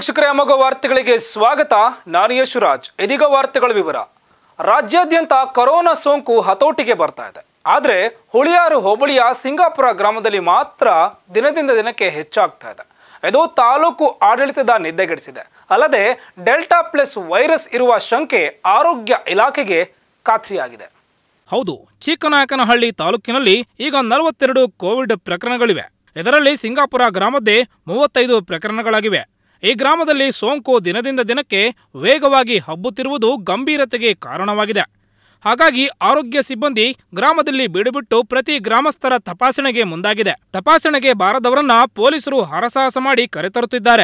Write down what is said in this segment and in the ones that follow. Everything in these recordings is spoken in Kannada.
ವೀಕ್ಷಕರೇ ಅಮೋಘ ವಾರ್ತೆಗಳಿಗೆ ಸ್ವಾಗತ ನಾನು ಯಶುರಾಜ್ ಇದೀಗ ವಾರ್ತೆಗಳ ವಿವರ ರಾಜ್ಯಾದ್ಯಂತ ಕೊರೋನಾ ಸೋಂಕು ಹತೋಟಿಗೆ ಬರ್ತಾ ಇದೆ ಆದರೆ ಹುಳಿಯಾರು ಹೋಬಳಿಯ ಸಿಂಗಾಪುರ ಗ್ರಾಮದಲ್ಲಿ ಮಾತ್ರ ದಿನದಿಂದ ದಿನಕ್ಕೆ ಹೆಚ್ಚಾಗ್ತಾ ಇದೆ ಇದು ತಾಲೂಕು ಆಡಳಿತದ ನಿದ್ದೆಗೆಡಿಸಿದೆ ಅಲ್ಲದೆ ಡೆಲ್ಟಾ ಪ್ಲಸ್ ವೈರಸ್ ಇರುವ ಶಂಕೆ ಆರೋಗ್ಯ ಇಲಾಖೆಗೆ ಖಾತ್ರಿಯಾಗಿದೆ ಹೌದು ಚಿಕ್ಕನಾಯಕನಹಳ್ಳಿ ತಾಲೂಕಿನಲ್ಲಿ ಈಗ ನಲವತ್ತೆರಡು ಕೋವಿಡ್ ಪ್ರಕರಣಗಳಿವೆ ಇದರಲ್ಲಿ ಸಿಂಗಾಪುರ ಗ್ರಾಮದ್ದೇ ಮೂವತ್ತೈದು ಪ್ರಕರಣಗಳಾಗಿವೆ ಈ ಗ್ರಾಮದಲ್ಲಿ ಸೋಂಕು ದಿನದಿಂದ ದಿನಕ್ಕೆ ವೇಗವಾಗಿ ಹಬ್ಬುತ್ತಿರುವುದು ಗಂಭೀರತೆಗೆ ಕಾರಣವಾಗಿದೆ ಹಾಗಾಗಿ ಆರೋಗ್ಯ ಸಿಬ್ಬಂದಿ ಗ್ರಾಮದಲ್ಲಿ ಬೀಡುಬಿಟ್ಟು ಪ್ರತಿ ಗ್ರಾಮಸ್ಥರ ತಪಾಸಣೆಗೆ ಮುಂದಾಗಿದೆ ತಪಾಸಣೆಗೆ ಬಾರದವರನ್ನ ಪೊಲೀಸರು ಹರಸಾಹಸ ಮಾಡಿ ಕರೆತರುತ್ತಿದ್ದಾರೆ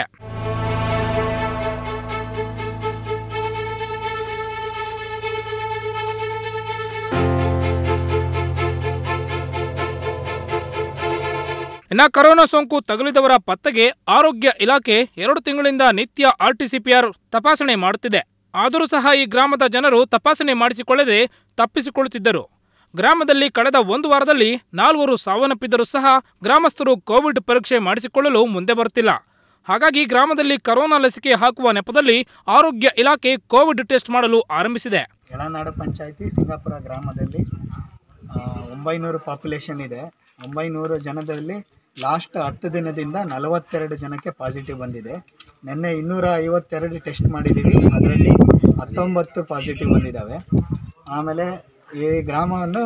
ಇನ್ನ ಕೊರೋನಾ ಸೋಂಕು ತಗುಲಿದವರ ಪತ್ತೆಗೆ ಆರೋಗ್ಯ ಇಲಾಖೆ ಎರಡು ತಿಂಗಳಿಂದ ನಿತ್ಯ ಆರ್ಟಿಸಿಪಿಆರ್ ತಪಾಸಣೆ ಮಾಡುತ್ತಿದೆ ಆದರೂ ಸಹ ಈ ಗ್ರಾಮದ ಜನರು ತಪಾಸಣೆ ಮಾಡಿಸಿಕೊಳ್ಳದೆ ತಪ್ಪಿಸಿಕೊಳ್ಳುತ್ತಿದ್ದರು ಗ್ರಾಮದಲ್ಲಿ ಕಳೆದ ಒಂದು ವಾರದಲ್ಲಿ ನಾಲ್ವರು ಸಾವನ್ನಪ್ಪಿದ್ದರೂ ಸಹ ಗ್ರಾಮಸ್ಥರು ಕೋವಿಡ್ ಪರೀಕ್ಷೆ ಮಾಡಿಸಿಕೊಳ್ಳಲು ಮುಂದೆ ಬರ್ತಿಲ್ಲ ಹಾಗಾಗಿ ಗ್ರಾಮದಲ್ಲಿ ಕೊರೋನಾ ಲಸಿಕೆ ಹಾಕುವ ನೆಪದಲ್ಲಿ ಆರೋಗ್ಯ ಇಲಾಖೆ ಕೋವಿಡ್ ಟೆಸ್ಟ್ ಮಾಡಲು ಆರಂಭಿಸಿದೆ ಎಳನಾಡು ಪಂಚಾಯಿತಿ ಸಿಂಗಾಪುರ ಗ್ರಾಮದಲ್ಲಿ ಆ, ಒಂಬೈನೂರು ಪಾಪ್ಯುಲೇಷನ್ ಇದೆ ಒಂಬೈನೂರು ಜನದಲ್ಲಿ ಲಾಸ್ಟ್ ಹತ್ತು ದಿನದಿಂದ ನಲವತ್ತೆರಡು ಜನಕ್ಕೆ ಪಾಸಿಟಿವ್ ಬಂದಿದೆ ನಿನ್ನೆ ಇನ್ನೂರ ಐವತ್ತೆರಡು ಟೆಸ್ಟ್ ಮಾಡಿದ್ದೀವಿ ಅದರಲ್ಲಿ ಹತ್ತೊಂಬತ್ತು ಪಾಸಿಟಿವ್ ಬಂದಿದ್ದಾವೆ ಆಮೇಲೆ ಈ ಗ್ರಾಮವನ್ನು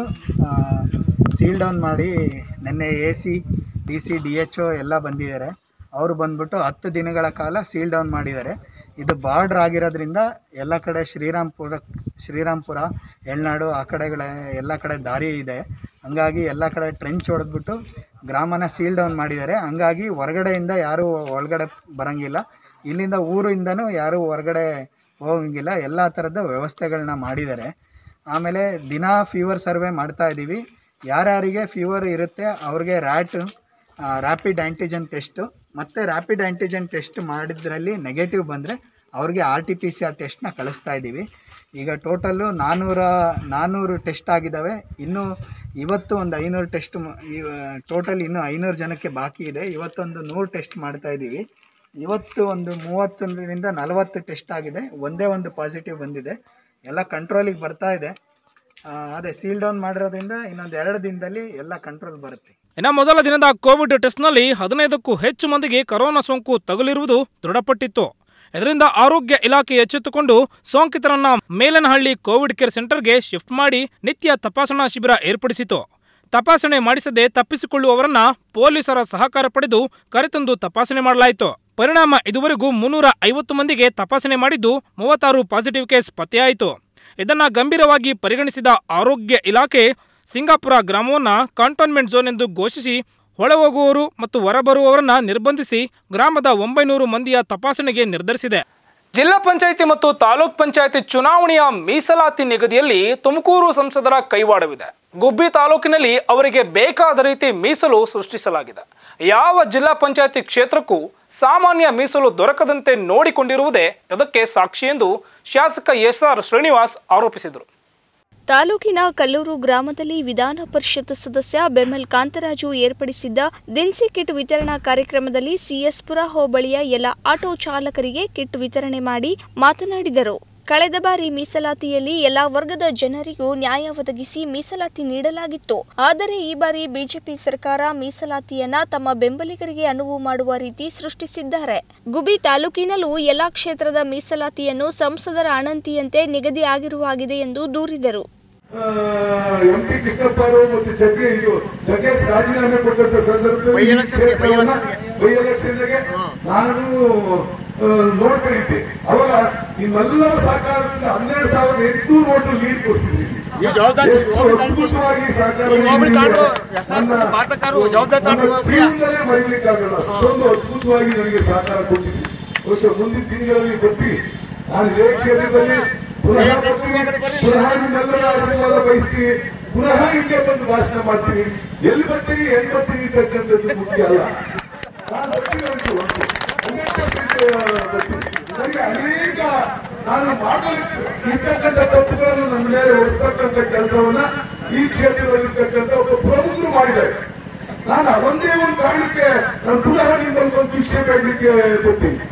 ಸೀಲ್ ಡೌನ್ ಮಾಡಿ ನಿನ್ನೆ A C D C D H O ಎಲ್ಲ ಬಂದಿದ್ದಾರೆ ಅವರು ಬಂದ್ಬಿಟ್ಟು ಹತ್ತು ದಿನಗಳ ಕಾಲ ಸೀಲ್ ಡೌನ್ ಮಾಡಿದ್ದಾರೆ ಇದು ಬಾರ್ಡ್ರ್ ಆಗಿರೋದ್ರಿಂದ ಎಲ್ಲ ಕಡೆ ಶ್ರೀರಾಮ್ಪುರ ಶ್ರೀರಾಮ್ಪುರ ಎಳ್ನಾಡು ಆ ಕಡೆಗಳ ಎಲ್ಲ ಕಡೆ ದಾರಿ ಇದೆ ಹಂಗಾಗಿ ಎಲ್ಲ ಕಡೆ ಟ್ರೆಂಚ್ ಹೊಡೆದ್ಬಿಟ್ಟು ಗ್ರಾಮನ ಸೀಲ್ ಡೌನ್ ಮಾಡಿದ್ದಾರೆ ಹಂಗಾಗಿ ಹೊರಗಡೆಯಿಂದ ಯಾರೂ ಒಳಗಡೆ ಬರೋಂಗಿಲ್ಲ ಇಲ್ಲಿಂದ ಊರಿಂದನೂ ಯಾರೂ ಹೊರಗಡೆ ಹೋಗಂಗಿಲ್ಲ ಎಲ್ಲ ಥರದ ವ್ಯವಸ್ಥೆಗಳನ್ನ ಮಾಡಿದ್ದಾರೆ ಆಮೇಲೆ ದಿನ ಫೀವರ್ ಸರ್ವೆ ಮಾಡ್ತಾ ಇದ್ದೀವಿ ಯಾರ್ಯಾರಿಗೆ ಫೀವರ್ ಇರುತ್ತೆ ಅವ್ರಿಗೆ ರ್ಯಾಟ್ ರ್ಯಾಪಿಡ್ ಆ್ಯಂಟಿಜನ್ ಟೆಸ್ಟು ಮತ್ತು ರ್ಯಾಪಿಡ್ ಆ್ಯಂಟಿಜನ್ ಟೆಸ್ಟ್ ಮಾಡಿದ್ರಲ್ಲಿ ನೆಗೆಟಿವ್ ಬಂದರೆ ಅವ್ರಿಗೆ R T P C R ಟೆಸ್ಟ್ನ ಕಳಿಸ್ತಾ ಇದ್ದೀವಿ ಈಗ ಟೋಟಲ್ಲು ನಾನ್ನೂರ ನಾನ್ನೂರು ಟೆಸ್ಟ್ ಆಗಿದ್ದಾವೆ ಇನ್ನೂ ಇವತ್ತು ಒಂದು ಐನೂರು ಟೆಸ್ಟ್ ಟೋಟಲ್ ಇನ್ನೂ ಐನೂರು ಜನಕ್ಕೆ ಬಾಕಿ ಇದೆ ಇವತ್ತೊಂದು ನೂರು ಟೆಸ್ಟ್ ಮಾಡ್ತಾ ಇದ್ದೀವಿ ಇವತ್ತು ಒಂದು ಮೂವತ್ತೊಂದರಿಂದ ನಲವತ್ತು ಟೆಸ್ಟ್ ಆಗಿದೆ ಒಂದೇ ಒಂದು ಪಾಸಿಟಿವ್ ಬಂದಿದೆ ಎಲ್ಲ ಕಂಟ್ರೋಲಿಗೆ ಬರ್ತಾ ಇದೆ ಆ, ಅದೇ ಸೀಲ್ ಡೌನ್ ಮಾಡಿರೋದ್ರಿಂದ ಇನ್ನೊಂದು ಎರಡು ದಿನದಲ್ಲಿ ಎಲ್ಲ ಕಂಟ್ರೋಲ್ ಬರುತ್ತೆ ಇನ್ನು ಮೊದಲ ದಿನದ ಕೋವಿಡ್ ಟೆಸ್ಟ್ನಲ್ಲಿ ಹದಿನೈದಕ್ಕೂ ಹೆಚ್ಚು ಮಂದಿಗೆ ಕೊರೋನಾ ಸೋಂಕು ತಗುಲಿರುವುದು ದೃಢಪಟ್ಟಿತ್ತು ಇದರಿಂದ ಆರೋಗ್ಯ ಇಲಾಖೆ ಎಚ್ಚೆತ್ತುಕೊಂಡು ಸೋಂಕಿತರನ್ನ ಮೇಲನಹಳ್ಳಿ ಕೋವಿಡ್ ಕೇರ್ ಸೆಂಟರ್ಗೆ ಶಿಫ್ಟ್ ಮಾಡಿ ನಿತ್ಯ ತಪಾಸಣಾ ಶಿಬಿರ ಏರ್ಪಡಿಸಿತು ತಪಾಸಣೆ ಮಾಡಿಸದೆ ತಪ್ಪಿಸಿಕೊಳ್ಳುವವರನ್ನ ಪೊಲೀಸರ ಸಹಕಾರ ಪಡೆದು ಕರೆತಂದು ತಪಾಸಣೆ ಮಾಡಲಾಯಿತು ಪರಿಣಾಮ ಇದುವರೆಗೂ ಮುನ್ನೂರ ಐವತ್ತು ಮಂದಿಗೆ ತಪಾಸಣೆ ಮಾಡಿದ್ದು ಮೂವತ್ತಾರು ಪಾಸಿಟಿವ್ ಕೇಸ್ ಪತ್ತೆಯಾಯಿತು ಇದನ್ನ ಗಂಭೀರವಾಗಿ ಪರಿಗಣಿಸಿದ ಆರೋಗ್ಯ ಇಲಾಖೆ ಸಿಂಗಾಪುರ ಗ್ರಾಮವನ್ನ ಕಂಟೋನ್ಮೆಂಟ್ ಝೋನ್ ಎಂದು ಘೋಷಿಸಿ ಒಳಹೋಗುವವರು ಮತ್ತು ಹೊರಬರುವವರನ್ನ ನಿರ್ಬಂಧಿಸಿ ಗ್ರಾಮದ ಒಂಬೈನೂರು ಮಂದಿಯ ತಪಾಸಣೆಗೆ ನಿರ್ಧರಿಸಿದೆ ಜಿಲ್ಲಾ ಪಂಚಾಯಿತಿ ಮತ್ತು ತಾಲೂಕ್ ಪಂಚಾಯಿತಿ ಚುನಾವಣೆಯ ಮೀಸಲಾತಿ ನಿಗದಿಯಲ್ಲಿ ತುಮಕೂರು ಸಂಸದರ ಕೈವಾಡವಿದೆ ಗುಬ್ಬಿ ತಾಲೂಕಿನಲ್ಲಿ ಅವರಿಗೆ ಬೇಕಾದ ರೀತಿ ಮೀಸಲು ಸೃಷ್ಟಿಸಲಾಗಿದೆ ಯಾವ ಜಿಲ್ಲಾ ಪಂಚಾಯಿತಿ ಕ್ಷೇತ್ರಕ್ಕೂ ಸಾಮಾನ್ಯ ಮೀಸಲು ದೊರಕದಂತೆ ನೋಡಿಕೊಂಡಿರುವುದೇ ಇದಕ್ಕೆ ಸಾಕ್ಷಿ ಎಂದು ಶಾಸಕ ಎಸ್ ಆರ್ ಶ್ರೀನಿವಾಸ್ ಆರೋಪಿಸಿದರು ತಾಲೂಕಿನ ಕಲ್ಲೂರು ಗ್ರಾಮದಲ್ಲಿ ವಿಧಾನ ಪರಿಷತ್ ಸದಸ್ಯ ಬೆಮ್ಮಲ್ ಕಾಂತರಾಜು ಏರ್ಪಡಿಸಿದ್ದ ದಿನಸಿ ಕಿಟ್ ವಿತರಣಾ ಕಾರ್ಯಕ್ರಮದಲ್ಲಿ ಸಿಎಸ್ಪುರ ಹೋಬಳಿಯ ಎಲ್ಲ ಆಟೋ ಚಾಲಕರಿಗೆ ಕಿಟ್ ವಿತರಣೆ ಮಾಡಿ ಮಾತನಾಡಿದರು ಕಳೆದ ಬಾರಿ ಮೀಸಲಾತಿಯಲ್ಲಿ ಎಲ್ಲಾ ವರ್ಗದ ಜನರಿಗೂ ನ್ಯಾಯ ಒದಗಿಸಿ ಮೀಸಲಾತಿ ನೀಡಲಾಗಿತ್ತು ಆದರೆ ಈ ಬಾರಿ ಬಿಜೆಪಿ ಸರ್ಕಾರ ಮೀಸಲಾತಿಯನ್ನ ತಮ್ಮ ಬೆಂಬಲಿಗರಿಗೆ ಅನುವು ಮಾಡುವ ರೀತಿ ಸೃಷ್ಟಿಸಿದ್ದಾರೆ ಗುಬಿ ತಾಲೂಕಿನಲ್ಲೂ ಎಲ್ಲಾ ಕ್ಷೇತ್ರದ ಮೀಸಲಾತಿಯನ್ನು ಸಂಸದರ ಅಣಂತಿಯಂತೆ ನಿಗದಿ ಆಗಿರುವಾಗಿದೆ ಎಂದು ದೂರಿದರು ಎಂ ಪಿ ಕೃಷ್ಣಪ್ಪರು ಮತ್ತು ಜಗ್ಗೆ ಇದು ಜಗ್ಗೇಶ್ ರಾಜೀನಾಮೆ ಕೊಟ್ಟಂತ ಸಂದರ್ಭದಲ್ಲಿ ಈ ಕ್ಷೇತ್ರವನ್ನ ಬೈ ಎಲೆಕ್ಷನ್ಗೆ ನಾನು ಆ, ನೋಡ್ಕೊಂಡಿದ್ದೆ ಅವಾಗ ನಿಮ್ಮೆಲ್ಲರ ಸಹಕಾರದಿಂದ ಹನ್ನೆರಡು ಸಾವಿರದ ಎಂಟುನೂರು ಓಟು ಲೀಡ್ ಕೊಡ್ತಿದ್ದೀವಿ ಎಷ್ಟು ಅದ್ಭುತವಾಗಿ ಸಹಕಾರ ನೀಡಿದ್ದೀರಿ. ನನ್ನ- ನನ್ನ ಜೀವನದಲ್ಲೇ ಮರೀಲಿಕ್ಕಾಗಲ್ಲ ಅಷ್ಟೊಂದು ಅದ್ಭುತವಾಗಿ ನನಗೆ ಸಹಕಾರ ಕೊಟ್ಟಿದ್ದೀವಿ ಬಹುಶಃ ಮುಂದಿನ ದಿನಗಳಲ್ಲಿ ಬರ್ತೀವಿ ನಾನು ಇದೇ ಕ್ಷೇತ್ರದಲ್ಲಿ ಪುನಃ ಬರ್ತೀನಿ ಪುನಃ ನಿಮ್ಮೆಲ್ಲರ ಆಶೀರ್ವಾದ ಬಯಸ್ತೀವಿ ಪುನಃ ಇಲ್ಲೇ ಬಂದು ಭಾಷಣ ಮಾಡ್ತೀನಿ ಎಲ್ಲಿ ಬರ್ತೀವಿ ಎಲ್ಲಿ ಬರ್ತೀವಿ ಅಂತಕ್ಕಂಥದ್ದು ಮುಖ್ಯ ಅಲ್ಲ ನಾನು ಬರ್ತೀನಿ ಉಂಟು ಉಂಟು ಹಂಡ್ರೆಡ್ ಪರ್ಸೆಂಟ್ ಬರ್ತೀನಿ ನನಗೆ ಅನೇಕ ನಾನು ಮಾಡಲು ಇರ್ತಕ್ಕಂಥ ತಪ್ಪುಗಳನ್ನು ನನ್ನ ಮೇಲೆ ಹೊರಿಸ್ತಕ್ಕಂಥ ಕೆಲಸವನ್ನ ಈ ಕ್ಷೇತ್ರದಲ್ಲಿರ್ತಕ್ಕಂಥ ಒಬ್ಬ ಪ್ರಮುಖರು ಮಾಡಿದ್ದಾರೆ ನಾನು ಅದೊಂದೇ ಒಂದು ಕಾರಣಕ್ಕೆ ನಾನು ಪುನಃ ನಿಮ್ಮಲ್ಲಿ ಒಂದು ಶಿಕ್ಷೆ ಬೇಡಲಿಕ್ಕೆ ಕೊಡ್ತೀನಿ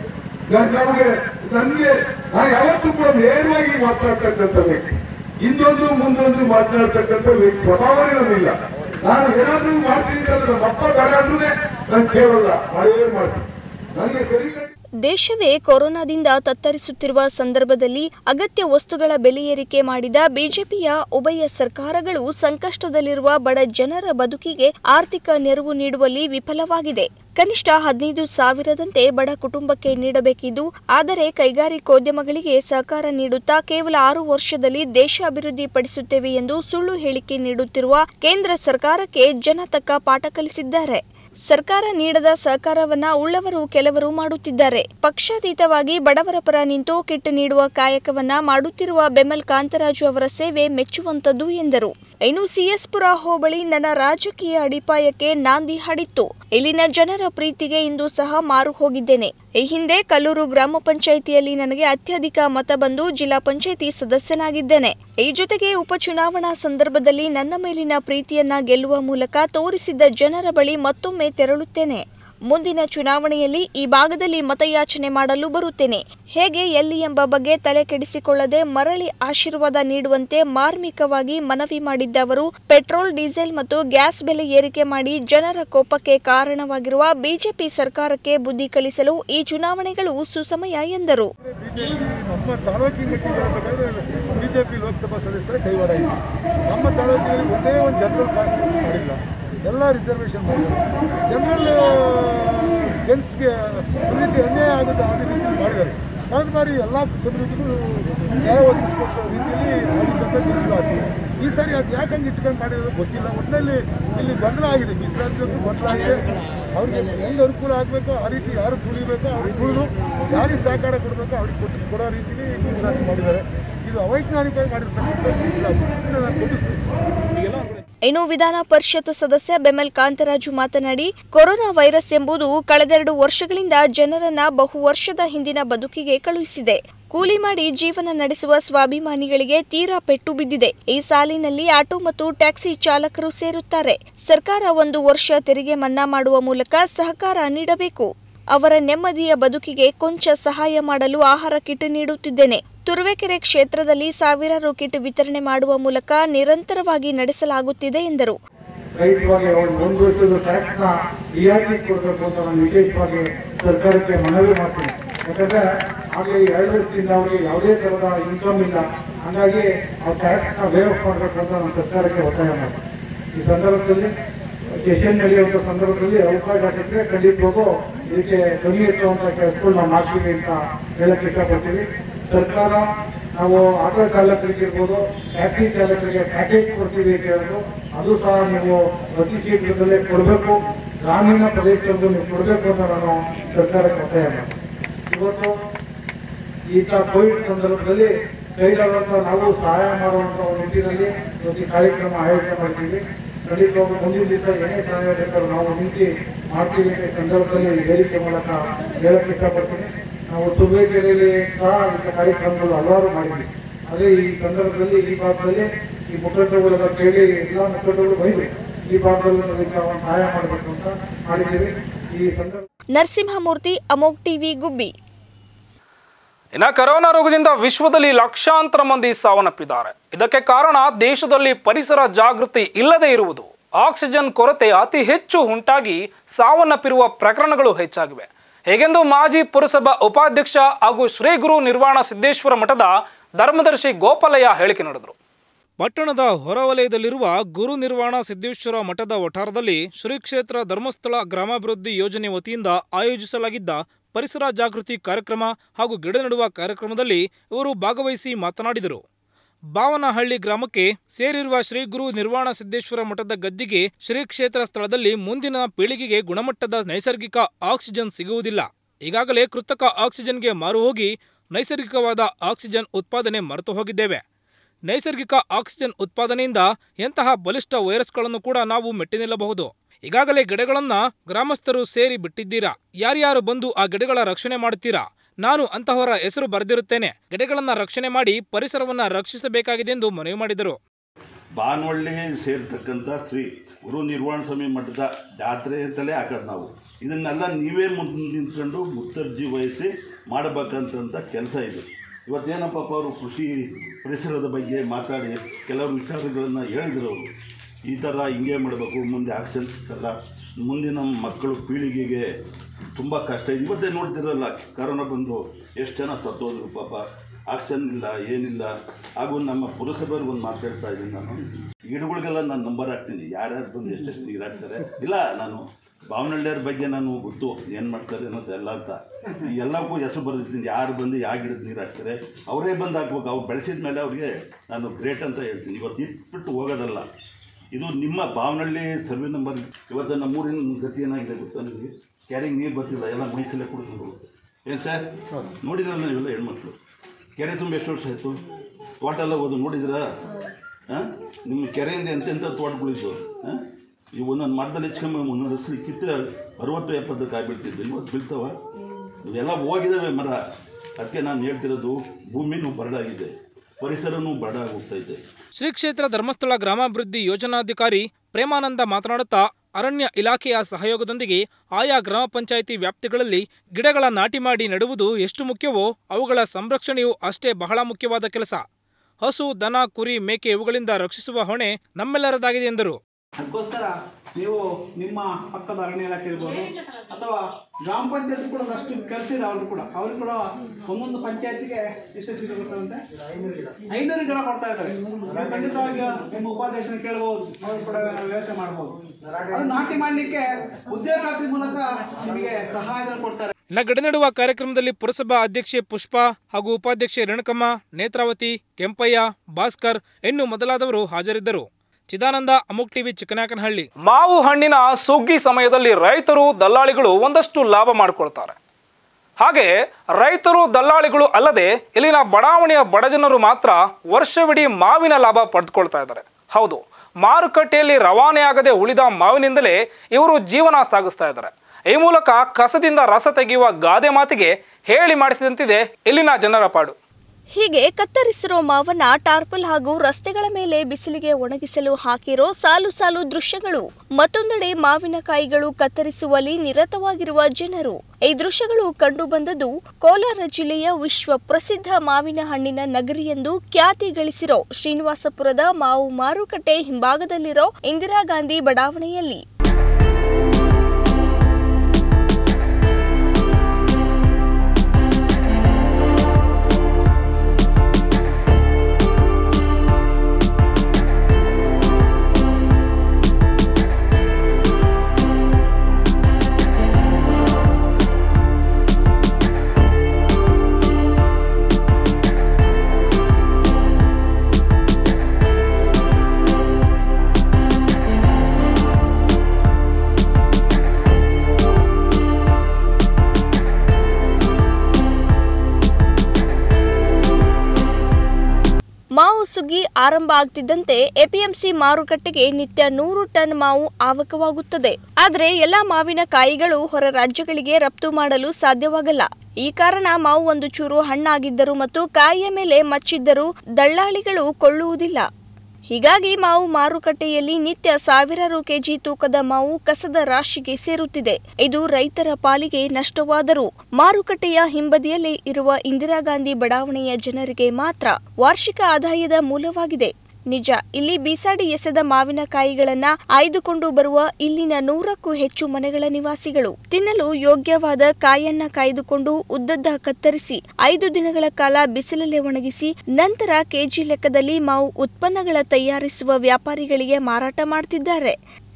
ನನ್- ನಮ್ಗೆ ನನ್ಗೆ ನಾನು ಯಾವತ್ತೂ ಕೂಡ ನೇರವಾಗಿ ಮಾತಾಡ್ತಕ್ಕಂಥ ವ್ಯಕ್ತಿ ಹಿಂದೊಂದು ಮುಂದೊಂದು ಮಾತನಾಡ್ತಕ್ಕಂಥ ವ್ಯಕ್ತಿ ಸ್ವಭಾವನೇ ನನ್ನಿಲ್ಲ ನಾನು ಏನಾದ್ರೂ ಮಾಡ್ತೀನಿ ಅಂದ್ರೆ ನಮ್ಮ ಅಪ್ಪ ಬೇಡ ಅಂದ್ರೂ ನಾನು ಕೇಳಲ್ಲ ಮಾಡೇ ಮಾಡ್ತೀನಿ ನನಗೆ ಸರಿ ಕಟ್ಟಿ ದೇಶವೇ ಕೊರೋನಾದಿಂದ ತತ್ತರಿಸುತ್ತಿರುವ ಸಂದರ್ಭದಲ್ಲಿ ಅಗತ್ಯ ವಸ್ತುಗಳ ಬೆಲೆ ಏರಿಕೆ ಮಾಡಿದ ಬಿಜೆಪಿಯ ಉಭಯ ಸರ್ಕಾರಗಳು ಸಂಕಷ್ಟದಲ್ಲಿರುವ ಬಡ ಜನರ ಬದುಕಿಗೆ ಆರ್ಥಿಕ ನೆರವು ನೀಡುವಲ್ಲಿ ವಿಫಲವಾಗಿದೆ ಕನಿಷ್ಠ ಹದಿನೈದು ಸಾವಿರದಂತೆ ಬಡ ಕುಟುಂಬಕ್ಕೆ ನೀಡಬೇಕಿದ್ದು ಆದರೆ ಕೈಗಾರಿಕೋದ್ಯಮಗಳಿಗೆ ಸಹಕಾರ ನೀಡುತ್ತಾ ಕೇವಲ ಆರು ವರ್ಷದಲ್ಲಿ ದೇಶ ಅಭಿವೃದ್ಧಿ ಪಡಿಸುತ್ತೇವೆ ಎಂದು ಸುಳ್ಳು ಹೇಳಿಕೆ ನೀಡುತ್ತಿರುವ ಕೇಂದ್ರ ಸರ್ಕಾರಕ್ಕೆ ಜನ ತಕ್ಕ ಪಾಠ ಕಲಿಸಿದ್ದಾರೆ ಸರ್ಕಾರ ನೀಡದ ಸಹಕಾರವನ್ನ ಉಳ್ಳವರು ಕೆಲವರು ಮಾಡುತ್ತಿದ್ದಾರೆ ಪಕ್ಷಾತೀತವಾಗಿ ಬಡವರ ಪರ ನಿಂತು ಕಿಟ್ ನೀಡುವ ಕಾಯಕವನ್ನ ಮಾಡುತ್ತಿರುವ ಬೆಮಲ್ ಕಾಂತರಾಜು ಅವರ ಸೇವೆ ಮೆಚ್ಚುವಂತದ್ದು ಎಂದರು ಇನ್ನು ಸಿಎಸ್ಪುರ ಹೋಬಳಿ ನನ್ನ ರಾಜಕೀಯ ಅಡಿಪಾಯಕ್ಕೆ ನಾಂದಿ ಹಾಡಿತ್ತು ಇಲ್ಲಿನ ಜನರ ಪ್ರೀತಿಗೆ ಇಂದು ಸಹ ಮಾರು ಹೋಗಿದ್ದೇನೆ ಈ ಹಿಂದೆ ಕಲ್ಲೂರು ಗ್ರಾಮ ಪಂಚಾಯಿತಿಯಲ್ಲಿ ನನಗೆ ಅತ್ಯಧಿಕ ಮತ ಬಂದು ಜಿಲ್ಲಾ ಪಂಚಾಯಿತಿ ಸದಸ್ಯನಾಗಿದ್ದೇನೆ ಈ ಜೊತೆಗೆ ಉಪಚುನಾವಣಾ ಸಂದರ್ಭದಲ್ಲಿ ನನ್ನ ಮೇಲಿನ ಪ್ರೀತಿಯನ್ನ ಗೆಲ್ಲುವ ಮೂಲಕ ತೋರಿಸಿದ್ದ ಜನರ ಬಳಿ ಮತ್ತೊಮ್ಮೆ ತೆರಳುತ್ತೇನೆ ಮುಂದಿನ ಚುನಾವಣೆಯಲ್ಲಿ ಈ ಭಾಗದಲ್ಲಿ ಮತಯಾಚನೆ ಮಾಡಲು ಬರುತ್ತೇನೆ ಹೇಗೆ ಎಲ್ಲಿ ಎಂಬ ಬಗ್ಗೆ ತಲೆ ಕೆಡಿಸಿಕೊಳ್ಳದೆ ಮರಳಿ ಆಶೀರ್ವಾದ ನೀಡುವಂತೆ ಮಾರ್ಮಿಕವಾಗಿ ಮನವಿ ಮಾಡಿದ್ದ ಅವರು ಪೆಟ್ರೋಲ್ ಡೀಸೆಲ್ ಮತ್ತು ಗ್ಯಾಸ್ ಬೆಲೆ ಏರಿಕೆ ಮಾಡಿ ಜನರ ಕೋಪಕ್ಕೆ ಕಾರಣವಾಗಿರುವ ಬಿಜೆಪಿ ಸರ್ಕಾರಕ್ಕೆ ಬುದ್ಧಿ ಕಲಿಸಲು ಈ ಚುನಾವಣೆಗಳು ಸುಸಮಯ ಎಂದರು ಬಿಜೆಪಿ ನಮ್ಮ ತಾಲೂಕಿನ ಮಟ್ಟಿಗೆ ಹೇಳ್ಬೇಕಾದ್ರೆ ಬಿಜೆಪಿ ಲೋಕಸಭಾ ಸದಸ್ಯರ ಕೈವಾಡ ಇದೆ ನಮ್ಮ ತಾಲೂಕಿನಲ್ಲಿ ಒಂದೇ ಒಂದು ಜನರಲ್ ಕಾನ್ಸ್ಟಿಟ್ಯೂಷನ್ ಮಾಡಿಲ್ಲ ಎಲ್ಲ ರಿಸರ್ವೇಷನ್ ಮಾಡಿದ್ದಾರೆ ಜನರಲ್ ಜೆಂಟ್ಸ್ಗೆ ರೀತಿ ಅನ್ಯಾಯ ಆಗುತ್ತೆ ಆ ರೀತಿ ಮಾಡಿದ್ದಾರೆ ಕಳೆದ ಬಾರಿ ಎಲ್ಲ ಜನರಿಗೂ ನ್ಯಾಯ ಒದಗಿಸ್ಕೊಟ್ಟ ರೀತಿಯಲ್ಲಿ ಆಗಿದ್ದಂಥ ಮೀಸಲಾತಿ ಈ ಸಾರಿ ಅದು ಯಾಕಂಗೆ ಇಟ್ಕೊಂಡು ಮಾಡಿರೋದು ಗೊತ್ತಿಲ್ಲ ಒಟ್ಟಿನಲ್ಲಿ ಇಲ್ಲಿ ಗೊಂದಲ ಆಗಿದೆ ಮೀಸಲಾತಿ ಒಂದು ಗೊಂದಲ ಆಗಿದೆ ಅವ್ರಿಗೆ ಹೆಂಗೆ ಅನುಕೂಲ ಆಗಬೇಕು ಆ ರೀತಿ ಯಾರು ತುಳಿಬೇಕು ಅವ್ರಿಗೆ ತುಳಿದು ಯಾರಿಗೆ ಸಹಕಾರ ಕೊಡಬೇಕು ಅವ್ರಿಗೆ ಕೊಟ್ಟು ಕೊಡೋ ರೀತಿಲಿ ಮೀಸಲಾತಿ ಮಾಡಿದ್ದಾರೆ ಇದು ಅವೈಜ್ಞಾನಿಕವಾಗಿ ಮಾಡಿರ್ತಕ್ಕಂಥ ಮೀಸಲಾತಿ ಇದನ್ನ ನಾನು ಖಂಡಿಸ್ತೀನಿ ಇನ್ನು ವಿಧಾನ ಪರಿಷತ್ ಸದಸ್ಯ ಬೆಮಲ್ ಕಾಂತರಾಜು ಮಾತನಾಡಿ ಕೊರೋನಾ ವೈರಸ್ ಎಂಬುದು ಕಳೆದೆರಡು ವರ್ಷಗಳಿಂದ ಜನರನ್ನ ಬಹು ವರ್ಷದ ಹಿಂದಿನ ಬದುಕಿಗೆ ಕಳುಹಿಸಿದೆ ಕೂಲಿ ಮಾಡಿ ಜೀವನ ನಡೆಸುವ ಸ್ವಾಭಿಮಾನಿಗಳಿಗೆ ತೀರಾ ಪೆಟ್ಟು ಬಿದ್ದಿದೆ ಈ ಸಾಲಿನಲ್ಲಿ ಆಟೋ ಮತ್ತು ಟ್ಯಾಕ್ಸಿ ಚಾಲಕರು ಸೇರುತ್ತಾರೆ ಸರ್ಕಾರ ಒಂದು ವರ್ಷ ತೆರಿಗೆ ಮನ್ನಾ ಮಾಡುವ ಮೂಲಕ ಸಹಕಾರ ನೀಡಬೇಕು ಅವರ ನೆಮ್ಮದಿಯ ಬದುಕಿಗೆ ಕೊಂಚ ಸಹಾಯ ಮಾಡಲು ಆಹಾರ ಕಿಟ್ ನೀಡುತ್ತಿದ್ದೇನೆ ತುರುವೇಕೆರೆ ಕ್ಷೇತ್ರದಲ್ಲಿ ಸಾವಿರಾರು ಕಿಟ್ ವಿತರಣೆ ಮಾಡುವ ಮೂಲಕ ನಿರಂತರವಾಗಿ ನಡೆಸಲಾಗುತ್ತಿದೆ ಎಂದರು ರೈತರಿಗೆ ಒಂದು ಒಂದು ವರ್ಷದ ಟ್ಯಾಕ್ಸ್ನ ರಿಯಾಯಿತಿ ಕೊಡಬೇಕು ಅಂತ ನಾನು ವಿಶೇಷವಾಗಿ ಸರ್ಕಾರಕ್ಕೆ ಮನವಿ ಮಾಡ್ತೀನಿ ಯಾಕಂದ್ರೆ ಆಗಲೇ ಎರಡು ವರ್ಷದಿಂದ ಅವರಿಗೆ ಯಾವುದೇ ಥರದ ಇನ್ಕಮ್ ಇಲ್ಲ ಹಾಗಾಗಿ ಆ ಟ್ಯಾಕ್ಸ್ನ ವೇವ್ ಮಾಡಬೇಕು ಅಂತ ನಾನು ಸರ್ಕಾರಕ್ಕೆ ಒತ್ತಾಯ ಮಾಡ್ತೀನಿ ಈ ಸಂದರ್ಭದಲ್ಲಿ ಸೆಷನ್ ನಡೆಯುವಂಥ ಸಂದರ್ಭದಲ್ಲಿ ಅವಕಾಶ ಸಿಕ್ಕರೆ ಖಂಡಿತವಾಗೂ ಇದಕ್ಕೆ ಧ್ವನಿ ಎತ್ತುವಂಥ ಕೆಲಸಗಳು ನಾವು ಮಾಡ್ತೀವಿ ಅಂತ ಹೇಳಕ್ಕೆ ಇಷ್ಟಪಡ್ತೀವಿ ಸರ್ಕಾರ ನಾವು ಆಟೋ ಚಾಲಕರಿಗಿರ್ಬೋದು ಟ್ಯಾಕ್ಸಿ ಚಾಲಕರಿಗೆ ಪ್ಯಾಕೇಜ್ ಕೊಡ್ತೀವಿ ಅಂತ ಹೇಳಿದ್ರು ಅದು ಸಹ ನೀವು ಪ್ರತಿ ಶೀಘ್ರದಲ್ಲೇ ಕೊಡಬೇಕು ಗ್ರಾಮೀಣ ಪ್ರದೇಶದಲ್ಲೂ ನೀವು ಕೊಡಬೇಕು ಅಂತ ನಾನು ಸರ್ಕಾರಕ್ಕೆ ಒತ್ತಾಯ ಮಾಡ್ತೀನಿ ಇವತ್ತು ಈತ ಕೋವಿಡ್ ಸಂದರ್ಭದಲ್ಲಿ ಕೈಲಾದಂಥ ನಾವು ಸಹಾಯ ಮಾಡುವಂಥ ಒಂದು ನಿಟ್ಟಿನಲ್ಲಿ ಪ್ರತಿ ಕಾರ್ಯಕ್ರಮ ಆಯೋಜನೆ ಮಾಡ್ತೀವಿ ಖಂಡಿತವಾಗ್ಲೂ ಮುಂದಿನ ದಿವಸ ಏನೇ ಸಹಾಯ ಬೇಕಾದ್ರೂ ನಾವು ನಿಂತು ಮಾಡ್ತೀವಿ ಅಂತ ಈ ಸಂದರ್ಭದಲ್ಲಿ ಈ ವೇದಿಕೆ ಮೂಲಕ ಹೇಳಕ್ಕೆ ಇಷ್ಟಪಡ್ತೀನಿ ನಾವು ತುರುವೇಕೆರೆಯಲ್ಲಿ ಸಹ ಇಂಥ ಕಾರ್ಯಕ್ರಮಗಳು ಹಲವಾರು ಮಾಡಿದ್ವಿ ಅದೇ ಈ ಸಂದರ್ಭದಲ್ಲಿ ಈ ಭಾಗದಲ್ಲಿ ಈ ಮುಖಂಡರುಗಳ ಕೇಳಿ ಎಲ್ಲ ಮುಖಂಡರುಗಳು ಬೈದ್ರು ಈ ಭಾಗದಲ್ಲಿ ನಾವು ಇದಕ್ಕೆ ಒಂದು ಸಹಾಯ ಮಾಡಬೇಕು ಅಂತ ಮಾಡಿದ್ದೀವಿ ಈ ಸಂದರ್ಭ ನರಸಿಂಹಮೂರ್ತಿ ಅಮೋಗ್ ಟಿವಿ ಗುಬ್ಬಿ ಇನ್ನ ಕರೋನಾ ರೋಗದಿಂದ ವಿಶ್ವದಲ್ಲಿ ಲಕ್ಷಾಂತರ ಮಂದಿ ಸಾವನ್ನಪ್ಪಿದ್ದಾರೆ ಇದಕ್ಕೆ ಕಾರಣ ದೇಶದಲ್ಲಿ ಪರಿಸರ ಜಾಗೃತಿ ಇಲ್ಲದೆ ಇರುವುದು ಆಕ್ಸಿಜನ್ ಕೊರತೆ ಅತಿ ಹೆಚ್ಚು ಉಂಟಾಗಿ ಸಾವನ್ನಪ್ಪಿರುವ ಪ್ರಕರಣಗಳು ಹೆಚ್ಚಾಗಿವೆ ಹೇಗೆಂದು ಮಾಜಿ ಪುರಸಭಾ ಉಪಾಧ್ಯಕ್ಷ ಹಾಗೂ ಶ್ರೀ ಗುರು ನಿರ್ವಾಣ ಸಿದ್ದೇಶ್ವರ ಮಠದ ಧರ್ಮದರ್ಶಿ ಗೋಪಾಲಯ್ಯ ಹೇಳಿಕೆ ನಡೆದರು ಪಟ್ಟಣದ ಹೊರವಲಯದಲ್ಲಿರುವ ಗುರು ನಿರ್ವಾಣ ಸಿದ್ದೇಶ್ವರ ಮಠದ ವಠಾರದಲ್ಲಿ ಶ್ರೀ ಕ್ಷೇತ್ರ ಧರ್ಮಸ್ಥಳ ಗ್ರಾಮಾಭಿವೃದ್ಧಿ ಯೋಜನೆ ವತಿಯಿಂದ ಆಯೋಜಿಸಲಾಗಿದ್ದ ಪರಿಸರ ಜಾಗೃತಿ ಕಾರ್ಯಕ್ರಮ ಹಾಗೂ ಗಿಡ ನೆಡುವ ಕಾರ್ಯಕ್ರಮದಲ್ಲಿ ಇವರು ಭಾಗವಹಿಸಿ ಮಾತನಾಡಿದರು ಬಾವನಹಳ್ಳಿ ಗ್ರಾಮಕ್ಕೆ ಸೇರಿರುವ ಶ್ರೀ ಗುರು ನಿರ್ವಾಣ ಸಿದ್ದೇಶ್ವರ ಮಠದ ಗದ್ದಿಗೆ ಶ್ರೀ ಕ್ಷೇತ್ರ ಸ್ಥಳದಲ್ಲಿ ಮುಂದಿನ ಪೀಳಿಗೆಗೆ ಗುಣಮಟ್ಟದ ನೈಸರ್ಗಿಕ ಆಕ್ಸಿಜನ್ ಸಿಗುವುದಿಲ್ಲ ಈಗಾಗಲೇ ಕೃತಕ ಆಕ್ಸಿಜನ್ಗೆ ಮಾರು ಹೋಗಿ ನೈಸರ್ಗಿಕವಾದ ಆಕ್ಸಿಜನ್ ಉತ್ಪಾದನೆ ಮರೆತು ಹೋಗಿದ್ದೇವೆ ನೈಸರ್ಗಿಕ ಆಕ್ಸಿಜನ್ ಉತ್ಪಾದನೆಯಿಂದ ಎಂತಹ ಬಲಿಷ್ಠ ವೈರಸ್ಗಳನ್ನು ಕೂಡ ನಾವು ಮೆಟ್ಟಿ ನಿಲ್ಲಬಹುದು ಈಗಾಗಲೇ ಗಿಡಗಳನ್ನ ಗ್ರಾಮಸ್ಥರು ಸೇರಿ ಬಿಟ್ಟಿದ್ದೀರಾ ಯಾರ್ಯಾರು ಬಂದು ಆ ಗಿಡಗಳ ರಕ್ಷಣೆ ಮಾಡುತ್ತೀರಾ ನಾನು ಅಂತಹವರ ಹೆಸರು ಬರೆದಿರುತ್ತೇನೆ ಗಿಡಗಳನ್ನ ರಕ್ಷಣೆ ಮಾಡಿ ಪರಿಸರವನ್ನ ರಕ್ಷಿಸಬೇಕಾಗಿದೆ ಎಂದು ಮನವಿ ಮಾಡಿದರು ಬಾನವಳ್ಳಿ ಸೇರ್ತಕ್ಕಂಥ ಶ್ರೀ ಗುರು ನಿರ್ವಾಣ ಸ್ವಾಮಿ ಮಠದ ಜಾತ್ರೆ ಅಂತಲೇ ಹಾಕೋದು ನಾವು ಇದನ್ನೆಲ್ಲ ನೀವೇ ಮುಂದೆ ನಿಂತ್ಕೊಂಡು ಮುತ್ತರ್ಜಿ ವಹಿಸಿ ಮಾಡಬೇಕಂತಂತ ಕೆಲಸ ಇದು ಇವತ್ತೇನಪ್ಪ ಅವರು ಕೃಷಿ ಪರಿಸರದ ಬಗ್ಗೆ ಮಾತಾಡಿ ಕೆಲವು ವಿಚಾರಗಳನ್ನು ಹೇಳಿದ್ರು ಅವರು ಈ ಥರ ಹಿಂಗೆ ಮಾಡಬೇಕು ಮುಂದೆ ಆಕ್ಷನ್ ಎಲ್ಲ ಮುಂದಿನ ಮಕ್ಕಳು ಪೀಳಿಗೆಗೆ ತುಂಬ ಕಷ್ಟ ಇದೆ ಇವತ್ತೇ ನೋಡ್ತಿರಲ್ಲ ಕರೋನಾ ಬಂದು ಎಷ್ಟು ಜನ ಸತ್ತೋದ್ರು ಪಾಪ ಆಕ್ಷನ್ ಇಲ್ಲ ಏನಿಲ್ಲ ಹಾಗೂ ನಮ್ಮ ಪುರಸಭೆಯವ್ರಿಗೆ ಒಂದು ಮಾತಾಡ್ತಾ ಇದ್ದೀನಿ ನಾನು ಗಿಡಗಳಿಗೆಲ್ಲ ನಾನು ನಂಬರ್ ಹಾಕ್ತೀನಿ ಯಾರ್ಯಾರು ಬಂದು ಎಷ್ಟೆಷ್ಟು ನೀರು ಹಾಕ್ತಾರೆ ಇಲ್ಲ ನಾನು ಬಾವನಹಳ್ಳಿಯವ್ರ ಬಗ್ಗೆ ನಾನು ಗೊತ್ತು ಏನು ಮಾಡ್ತಾರೆ ಅನ್ನೋದು ಎಲ್ಲ ಅಂತ ಈ ಎಲ್ಲಕ್ಕೂ ಹೆಸರು ಬರೆದಿರ್ತೀನಿ ಯಾರು ಬಂದು ಯಾವ ಗಿಡದ ನೀರು ಹಾಕ್ತಾರೆ ಅವರೇ ಬಂದು ಹಾಕ್ಬೇಕು ಅವ್ರು ಬೆಳೆಸಿದ ಮೇಲೆ ಅವ್ರಿಗೆ ನಾನು ಗ್ರೇಟ್ ಅಂತ ಹೇಳ್ತೀನಿ ಇವತ್ತು ಇಟ್ಬಿಟ್ಟು ಹೋಗೋದಲ್ಲ ಇದು ನಿಮ್ಮ ಬಾವನಹಳ್ಳಿ ಸರ್ವೆ ನಂಬರ್ ಇವತ್ತು ನಮ್ಮೂರಿನ ಗತಿ ಏನಾಗಿದೆ ಗೊತ್ತಾ ನಿಮಗೆ ಕ್ಯಾರಿಗೆ ನೀರು ಬರ್ತಿಲ್ಲ ಎಲ್ಲ ಮೈಸಲ್ಲೇ ಕುಡಿದ್ರು ಏನು ಸರ್ ನೋಡಿದ್ರಲ್ಲ ನೀವೆಲ್ಲ ಹೆಣ್ಮಕ್ಳು ಕೆರೆ ತುಂಬ ಎಷ್ಟು ವರ್ಷ ಆಯಿತು ತೋಟ ಎಲ್ಲ ಹೋದು ನೋಡಿದ್ರಾ ಹಾಂ ನಿಮ್ಮ ಕೆರೆಯಿಂದ ಎಂತೆಂಥ ತೋಟಗಳಿದ್ದು ಹಾಂ ಈ ಒಂದೊಂದು ಮರದಲ್ಲಿ ಹೆಚ್ಕೊಂಬ ಒಂದೊಂದು ಹಸ್ರು ಕಿತ್ತರೆ ಅರವತ್ತು ಎಪ್ಪತ್ತಕ್ಕೆ ಆಗಿಬಿಡ್ತಿದ್ದು ಇವತ್ತು ಬೀಳ್ತಾವ ಇವೆಲ್ಲ ಹೋಗಿದ್ದಾವೆ ಮರ ಅದಕ್ಕೆ ನಾನು ಹೇಳ್ತಿರೋದು ಭೂಮಿನೂ ಬರಡಾಗಿದೆ ಪರಿಸರನೂ ಬರಡಾಗಿ ಹೋಗ್ತೈತೆ ಶ್ರೀ ಕ್ಷೇತ್ರ ಧರ್ಮಸ್ಥಳ ಗ್ರಾಮಾಭಿವೃದ್ಧಿ ಯೋಜನಾಧಿಕಾರಿ ಪ್ರೇಮಾನಂದ ಮಾತನಾಡುತ್ತಾ ಅರಣ್ಯ ಇಲಾಖೆಯ ಸಹಯೋಗದೊಂದಿಗೆ ಆಯಾ ಗ್ರಾಮ ಪಂಚಾಯಿತಿ ವ್ಯಾಪ್ತಿಗಳಲ್ಲಿ ಗಿಡಗಳ ನಾಟಿ ಮಾಡಿ ನೆಡುವುದು ಎಷ್ಟು ಮುಖ್ಯವೋ ಅವುಗಳ ಸಂರಕ್ಷಣೆಯೂ ಅಷ್ಟೇ ಬಹಳ ಮುಖ್ಯವಾದ ಕೆಲಸ ಹಸು ದನ ಕುರಿ ಮೇಕೆ ಇವುಗಳಿಂದ ರಕ್ಷಿಸುವ ಹೊಣೆ ನಮ್ಮೆಲ್ಲರದಾಗಿದೆ ಎಂದರು ಅದಕ್ಕೋಸ್ಕರ ನೀವು ನಿಮ್ಮ ಪಕ್ಕದ ಅರಣ್ಯ ಇಲಾಖೆ ಇರ್ಬೋದು ಅಥವಾ ಗ್ರಾಮ ಪಂಚಾಯತ್ ಕೂಡ ಅಷ್ಟು ಕೆಲಸ ಇದೆ ಅವ್ರಿಗೆ ಕೂಡ ಅವ್ರಿಗೆ ಕೂಡ ಒಂದೊಂದು ಪಂಚಾಯತಿಗೆ ಎಷ್ಟೆಷ್ಟು ಗಿಡ ಕೊಡ್ತಾರಂತೆ ಐನೂರು ಗಿಡ ಕೊಡ್ತಾ ಇದ್ದಾರೆ ನೀವು ಖಂಡಿತವಾಗಿ ನಿಮ್ಮ ಉಪಾಧ್ಯಕ್ಷನ ಕೇಳ್ಬೋದು ಅವ್ರು ಕೂಡ ವ್ಯವಸ್ಥೆ ಮಾಡ್ಬೋದು ಅದು ನಾಟಿ ಮಾಡಲಿಕ್ಕೆ ಉದ್ಯೋಗ ಖಾತ್ರಿ ಮೂಲಕ ನಿಮಗೆ ಸಹಾಯಧನ ಕೊಡ್ತಾರೆ ಇನ್ನ ಗಿಡ ನೆಡುವ ಕಾರ್ಯಕ್ರಮದಲ್ಲಿ ಪುರಸಭಾ ಅಧ್ಯಕ್ಷೆ ಪುಷ್ಪಾ ಹಾಗೂ ಉಪಾಧ್ಯಕ್ಷೆ ರೇಣುಕಮ್ಮ ನೇತ್ರಾವತಿ ಕೆಂಪಯ್ಯ ಭಾಸ್ಕರ್ ಇನ್ನು ಮೊದಲಾದವರು ಹಾಜರಿದ್ದರು ಚಿದಾನಂದ ಅಮುಕ್ ಟಿವಿ ಚಿಕ್ಕನಾಕನಹಳ್ಳಿ ಮಾವು ಹಣ್ಣಿನ ಸುಗ್ಗಿ ಸಮಯದಲ್ಲಿ ರೈತರು ದಲ್ಲಾಳಿಗಳು ಒಂದಷ್ಟು ಲಾಭ ಮಾಡಿಕೊಳ್ತಾರೆ ಹಾಗೆ ರೈತರು ದಲ್ಲಾಳಿಗಳು ಅಲ್ಲದೆ ಇಲ್ಲಿನ ಬಡಾವಣೆಯ ಬಡಜನರು ಮಾತ್ರ ವರ್ಷವಿಡೀ ಮಾವಿನ ಲಾಭ ಪಡೆದುಕೊಳ್ತಾ ಇದ್ದಾರೆ ಹೌದು ಮಾರುಕಟ್ಟೆಯಲ್ಲಿ ರವಾನೆಯಾಗದೆ ಉಳಿದ ಮಾವಿನಿಂದಲೇ ಇವರು ಜೀವನ ಸಾಗಿಸ್ತಾ ಇದ್ದಾರೆ ಈ ಮೂಲಕ ಕಸದಿಂದ ರಸ ತೆಗೆಯುವ ಗಾದೆ ಮಾತಿಗೆ ಹೇಳಿ ಮಾಡಿಸಿದಂತಿದೆ ಇಲ್ಲಿನ ಜನರ ಪಾಡು ಹೀಗೆ ಕತ್ತರಿಸಿರೋ ಮಾವನ್ನ ಟಾರ್ಪಲ್ ಹಾಗೂ ರಸ್ತೆಗಳ ಮೇಲೆ ಬಿಸಿಲಿಗೆ ಒಣಗಿಸಲು ಹಾಕಿರೋ ಸಾಲು ಸಾಲು ದೃಶ್ಯಗಳು ಮತ್ತೊಂದೆಡೆ ಮಾವಿನಕಾಯಿಗಳು ಕತ್ತರಿಸುವಲ್ಲಿ ನಿರತವಾಗಿರುವ ಜನರು ಈ ದೃಶ್ಯಗಳು ಕಂಡುಬಂದದ್ದು ಕೋಲಾರ ಜಿಲ್ಲೆಯ ವಿಶ್ವ ಪ್ರಸಿದ್ಧ ಮಾವಿನ ಹಣ್ಣಿನ ನಗರಿ ಎಂದು ಖ್ಯಾತಿ ಗಳಿಸಿರೋ ಶ್ರೀನಿವಾಸಪುರದ ಮಾವು ಮಾರುಕಟ್ಟೆ ಹಿಂಭಾಗದಲ್ಲಿರೋ ಇಂದಿರಾ ಗಾಂಧಿ ಬಡಾವಣೆಯಲ್ಲಿ ಮಾವು ಸುಗ್ಗಿ ಆರಂಭ ಆಗ್ತಿದ್ದಂತೆ ಎಪಿಎಂಸಿ ಮಾರುಕಟ್ಟೆಗೆ ನಿತ್ಯ ನೂರು ಟನ್ ಮಾವು ಆವಕವಾಗುತ್ತದೆ ಆದರೆ ಎಲ್ಲಾ ಮಾವಿನ ಕಾಯಿಗಳು ಹೊರ ರಾಜ್ಯಗಳಿಗೆ ರಫ್ತು ಮಾಡಲು ಸಾಧ್ಯವಾಗಲ್ಲ ಈ ಕಾರಣ ಮಾವು ಒಂದು ಚೂರು ಹಣ್ಣಾಗಿದ್ದರು ಮತ್ತು ಕಾಯಿಯ ಮೇಲೆ ಮಚ್ಚಿದ್ದರೂ ದಳ್ಳಾಳಿಗಳು ಕೊಳ್ಳುವುದಿಲ್ಲ ಹೀಗಾಗಿ ಮಾವು ಮಾರುಕಟ್ಟೆಯಲ್ಲಿ ನಿತ್ಯ ಸಾವಿರಾರು ಕೆಜಿ ತೂಕದ ಮಾವು ಕಸದ ರಾಶಿಗೆ ಸೇರುತ್ತಿದೆ ಇದು ರೈತರ ಪಾಲಿಗೆ ನಷ್ಟವಾದರೂ ಮಾರುಕಟ್ಟೆಯ ಹಿಂಬದಿಯಲ್ಲಿ ಇರುವ ಇಂದಿರಾ ಗಾಂಧಿ ಬಡಾವಣೆಯ ಜನರಿಗೆ ಮಾತ್ರ ವಾರ್ಷಿಕ ಆದಾಯದ ಮೂಲವಾಗಿದೆ ನಿಜ ಇಲ್ಲಿ ಬೀಸಾಡಿ ಎಸೆದ ಮಾವಿನಕಾಯಿಗಳನ್ನ ಆಯ್ದುಕೊಂಡು ಬರುವ ಇಲ್ಲಿನ ನೂರಕ್ಕೂ ಹೆಚ್ಚು ಮನೆಗಳ ನಿವಾಸಿಗಳು ತಿನ್ನಲು ಯೋಗ್ಯವಾದ ಕಾಯನ್ನ ಕಾಯ್ದುಕೊಂಡು ಉದ್ದದ್ದ ಕತ್ತರಿಸಿ ಐದು ದಿನಗಳ ಕಾಲ ಬಿಸಿಲಲ್ಲಿ ಒಣಗಿಸಿ ನಂತರ ಕೆಜಿ ಲೆಕ್ಕದಲ್ಲಿ ಮಾವು ಉತ್ಪನ್ನಗಳ ತಯಾರಿಸುವ ವ್ಯಾಪಾರಿಗಳಿಗೆ ಮಾರಾಟ ಮಾಡ್ತಿದ್ದಾರೆ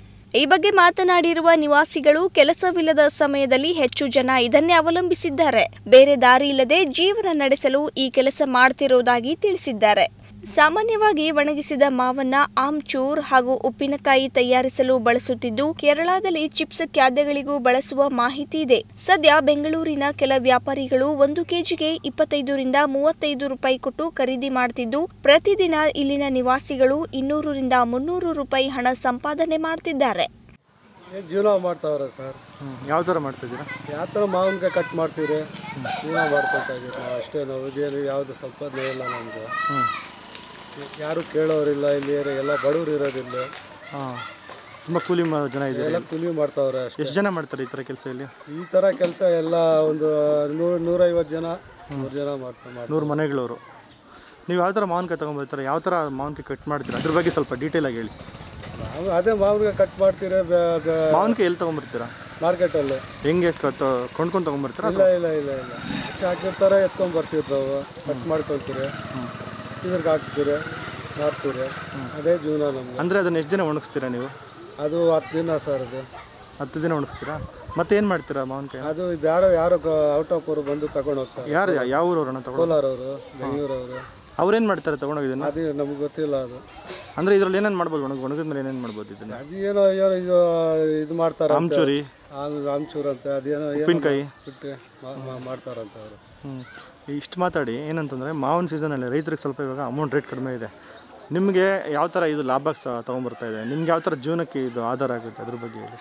ಈ ಬಗ್ಗೆ ಮಾತನಾಡಿರುವ ನಿವಾಸಿಗಳು ಕೆಲಸವಿಲ್ಲದ ಸಮಯದಲ್ಲಿ ಹೆಚ್ಚು ಜನ ಇದನ್ನೇ ಅವಲಂಬಿಸಿದ್ದಾರೆ ಬೇರೆ ದಾರಿ ಇಲ್ಲದೆ ಜೀವನ ನಡೆಸಲು ಈ ಕೆಲಸ ಮಾಡ್ತಿರೋದಾಗಿ ತಿಳಿಸಿದ್ದಾರೆ ಸಾಮಾನ್ಯವಾಗಿ ಒಣಗಿಸಿದ ಮಾವನ್ನ ಆಮ್ಚೂರ್ ಹಾಗೂ ಉಪ್ಪಿನಕಾಯಿ ತಯಾರಿಸಲು ಬಳಸುತ್ತಿದ್ದು ಕೇರಳದಲ್ಲಿ ಚಿಪ್ಸ್ ಖಾದ್ಯಗಳಿಗೂ ಬಳಸುವ ಮಾಹಿತಿ ಇದೆ ಸದ್ಯ ಬೆಂಗಳೂರಿನ ಕೆಲ ವ್ಯಾಪಾರಿಗಳು ಒಂದು ಕೆಜಿಗೆ ಇಪ್ಪತ್ತೈದರಿಂದ ಮೂವತ್ತೈದು ರೂಪಾಯಿ ಕೊಟ್ಟು ಖರೀದಿ ಮಾಡ್ತಿದ್ದು ಪ್ರತಿದಿನ ಇಲ್ಲಿನ ನಿವಾಸಿಗಳು ಇನ್ನೂರರಿಂದ ಮುನ್ನೂರು ರೂಪಾಯಿ ಹಣ ಸಂಪಾದನೆ ಮಾಡ್ತಿದ್ದಾರೆ ಏನ್ ಜೀವನ ಮಾಡ್ತಾವ್ರೆ ಸರ್ ಯಾವ ಥರ ಮಾಡ್ತಿದ್ದೀರಾ ಯಾವ ಥರ ಮಾವಿನಕಾಯಿ ಕಟ್ ಮಾಡ್ತೀರಿ ಜೀವನ ಮಾಡ್ಕೊತಾ ಇದ್ದೀವಿ ನಾವು ಅಷ್ಟೇ ನಾವು ಇದೇನು ಯಾವುದು ಸಂಪಾದನೆ ಇಲ್ಲ ನಮಗೆ ಯಾರು ಕೇಳೋರಿಲ್ಲ ಇಲ್ಲಿ ಎಲ್ಲ ಬಡವ್ರು ಇರೋದಿಲ್ಲ ಹಾಂ ತುಂಬ ಕೂಲಿ ಮಾಡೋ ಜನ ಇದ್ದಾರೆ ಎಲ್ಲ ಕೂಲಿ ಮಾಡ್ತಾವ್ರೆ ಅಷ್ಟೇ ಎಷ್ಟು ಜನ ಮಾಡ್ತಾರೆ ಈ ಥರ ಕೆಲಸ ಇಲ್ಲಿ ಈ ಥರ ಕೆಲಸ ಎಲ್ಲ ಒಂದು ನೂರು ನೂರೈವತ್ತು ಜನ ನೂರು ಜನ ಮಾಡ್ತಾ ಮಾಡ್ತಾರೆ ನೂರು ಮನೆಗಳವರು ನೀವು ಯಾವ ಥರ ಮಾವಿನಕಾಯಿ ತೊಗೊಂಬರ್ತಾರೆ ಯಾವ ಥರ ಮಾವಿನಕಾಯಿ ಕಟ್ ಮಾಡ್ತೀರಾ ಅದ್ರ ಬಗ್ಗೆ ಸ್ವಲ್ಪ ಡೀಟೇಲ್ ಆಗಿ ಹೇಳಿ ನಾವು ಅದೇ ಮಾವಿನಕಾಯಿ ಕಟ್ ಮಾಡ್ತೀರಿ ಮಾವಿನಕಾಯಿ ಎಲ್ಲಿ ತೊಗೊಂಬರ್ತೀರಾ ಮಾರ್ಕೆಟಲ್ಲಿ ಹೆಂಗೆ ಕತ್ ಕೊಂಡ್ಕೊಂಡು ತೊಗೊಂಬರ್ತೀರಾ ಇಲ್ಲ ಇಲ್ಲ ಇಲ್ಲ ಇಲ್ಲ ಹಾಕಿರ್ತಾರೆ ಎತ್ಕೊಂಡ್ ಬರ್ತೀವಿ ನಾವು ಕಟ್ ಮಾಡ್ಕೊಳ್ತೀರಿ ಇದ್ರಿಗೆ ಹಾಕ್ತೀರಿ ಮಾರ್ತೀರಿ ಅದೇ ಜೀವನ ನಮ್ಗೆ ಅಂದರೆ ಅದನ್ನ ಎಷ್ಟು ದಿನ ಒಣಗಿಸ್ತೀರಾ ನೀವು ಅದು ಹತ್ತು ದಿನ ಸರ್ ಅದು ಹತ್ತು ದಿನ ಒಣಗಿಸ್ತೀರಾ ಮತ್ತೆ ಏನು ಮಾಡ್ತೀರಾ ಮಾವಿನಕಾಯಿ ಅದು ಇದು ಯಾರೋ ಯಾರೋ ಔಟ್ ಆಫ್ ಅವರು ಬಂದು ತಗೊಂಡು ಹೋಗ್ತಾರೆ ಯಾರು ಯಾವ ಊರವ್ರನ್ನ ತಗೊಂಡು ಕೋಲಾರವರು ಬೆಂಗಳೂರವರು ಅವ್ರೇನು ಮಾಡ್ತಾರೆ ತೊಗೊಂಡೋಗಿದ್ದನ್ನು ಅದು ನಮ್ಗೆ ಗೊತ್ತಿಲ್ಲ ಅದು ಅಂದರೆ ಇದ್ರಲ್ಲಿ ಏನೇನು ಮಾಡ್ಬೋದು ಒಣಗಿ ಒಣಗಿದ ಮೇಲೆ ಏನೇನು ಮಾಡ್ಬೋದು ಇದನ್ನು ಅದು ಏನೋ ಏನೋ ಇದು ಇದು ಮಾಡ್ತಾರೆ ಆಮ್ಚೂರಿ ಆಮ್ಚೂರ್ ಅಂತ ಅದೇನೋ ಏನೋ ಉಪ್ಪಿನಕಾಯಿ ಬಿಟ್ಟು ಮಾ- ಮಾ- ಮಾಡ್ತಾರಂತ ಅವರು ಹ್ಞೂ ಇಷ್ಟು ಮಾತಾಡಿ ಏನಂತಂದರೆ ಮಾವಿನ ಸೀಸನಲ್ಲಿ ರೈತರಿಗೆ ಸ್ವಲ್ಪ ಇವಾಗ ಅಮೌಂಟ್ ರೇಟ್ ಕಡಿಮೆ ಇದೆ ನಿಮಗೆ ಯಾವ ಥರ ಇದು ಲಾಭಕ್ಕೆ ಸಹ ತೊಗೊಂಬರ್ತಾ ಇದೆ ನಿಮ್ಗೆ ಯಾವ ಥರ ಜೀವನಕ್ಕೆ ಇದು ಆಧಾರ ಆಗುತ್ತೆ ಅದ್ರ ಬಗ್ಗೆ ಹೇಳಿ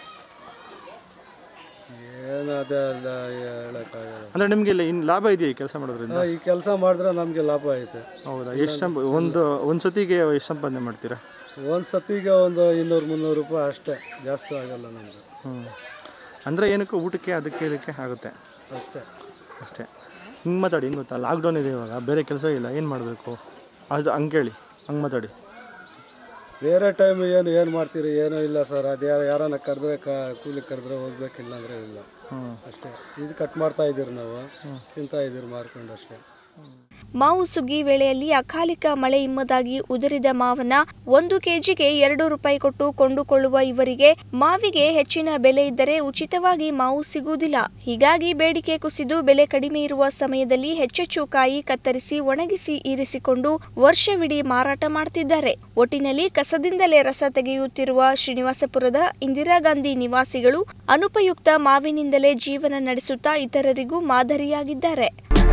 ಏನು ಅದೇ ಅಲ್ಲ ಹೇಳೋಕ್ಕಾಗಲ್ಲ ಅಂದರೆ ನಿಮಗೆ ಇಲ್ಲಿ ಇನ್ನು ಲಾಭ ಇದೆಯಾ ಈ ಕೆಲಸ ಮಾಡೋದ್ರಿಂದ ಈ ಕೆಲಸ ಮಾಡಿದ್ರೆ ನಮಗೆ ಲಾಭ ಐತೆ ಹೌದಾ ಎಷ್ಟು ಸಂಪ ಒಂದು ಒಂದು ಸತಿಗೆ ಎಷ್ಟು ಸಂಪಾದನೆ ಮಾಡ್ತೀರಾ ಒಂದು ಸತಿಗೆ ಒಂದು ಇನ್ನೂರು ಮುನ್ನೂರು ರೂಪಾಯಿ ಅಷ್ಟೇ ಜಾಸ್ತಿ ಆಗಲ್ಲ ನಮಗೆ ಹ್ಞೂ ಅಂದರೆ ಏನಕ್ಕೆ ಊಟಕ್ಕೆ ಅದಕ್ಕೆ ಇದಕ್ಕೆ ಆಗುತ್ತೆ ಅಷ್ಟೇ ಅಷ್ಟೇ ಹಿಂಗೆ ಮಾತಾಡಿ ಹಿಂಗೆ ಗೊತ್ತಾ ಲಾಕ್ಡೌನ್ ಇದೆ ಇವಾಗ ಬೇರೆ ಕೆಲಸ ಇಲ್ಲ ಏನು ಮಾಡಬೇಕು ಅದು ಹಂಗೆ ಕೇಳಿ ಹಂಗೆ ಮಾತಾಡಿ ಬೇರೆ ಟೈಮ್ ಏನು ಏನು ಮಾಡ್ತೀರಿ ಏನೂ ಇಲ್ಲ ಸರ್ ಅದು ಯಾರು ಯಾರನ್ನ ಕರೆದ್ರೆ ಕ ಕೂಲಿ ಕರೆದ್ರೆ ಹೋಗ್ಬೇಕಿಲ್ಲ ಅಂದರೆ ಇಲ್ಲ ಹ್ಞೂ ಅಷ್ಟೇ ಇದು ಕಟ್ ಮಾಡ್ತಾ ಇದ್ದೀರಿ ನಾವು ತಿಂತಾ ಇದ್ದೀರಿ ಮಾರ್ಕೊಂಡು ಅಷ್ಟೇ ಮಾವು ಸುಗ್ಗಿ ವೇಳೆಯಲ್ಲಿ ಅಕಾಲಿಕ ಮಳೆ ಇಮ್ಮದಾಗಿ ಉದುರಿದ ಮಾವನ್ನ ಒಂದು ಕೆಜಿಗೆ ಎರಡು ರೂಪಾಯಿ ಕೊಟ್ಟು ಕೊಂಡುಕೊಳ್ಳುವ ಇವರಿಗೆ ಮಾವಿಗೆ ಹೆಚ್ಚಿನ ಬೆಲೆ ಇದ್ದರೆ ಉಚಿತವಾಗಿ ಮಾವು ಸಿಗುವುದಿಲ್ಲ ಹೀಗಾಗಿ ಬೇಡಿಕೆ ಕುಸಿದು ಬೆಲೆ ಕಡಿಮೆ ಇರುವ ಸಮಯದಲ್ಲಿ ಹೆಚ್ಚೆಚ್ಚು ಕಾಯಿ ಕತ್ತರಿಸಿ ಒಣಗಿಸಿ ಇರಿಸಿಕೊಂಡು ವರ್ಷವಿಡೀ ಮಾರಾಟ ಮಾಡ್ತಿದ್ದಾರೆ ಒಟ್ಟಿನಲ್ಲಿ ಕಸದಿಂದಲೇ ರಸ ತೆಗೆಯುತ್ತಿರುವ ಶ್ರೀನಿವಾಸಪುರದ ಇಂದಿರಾ ಗಾಂಧಿ ನಿವಾಸಿಗಳು ಅನುಪಯುಕ್ತ ಮಾವಿನಿಂದಲೇ ಜೀವನ ನಡೆಸುತ್ತಾ ಇತರರಿಗೂ ಮಾದರಿಯಾಗಿದ್ದಾರೆ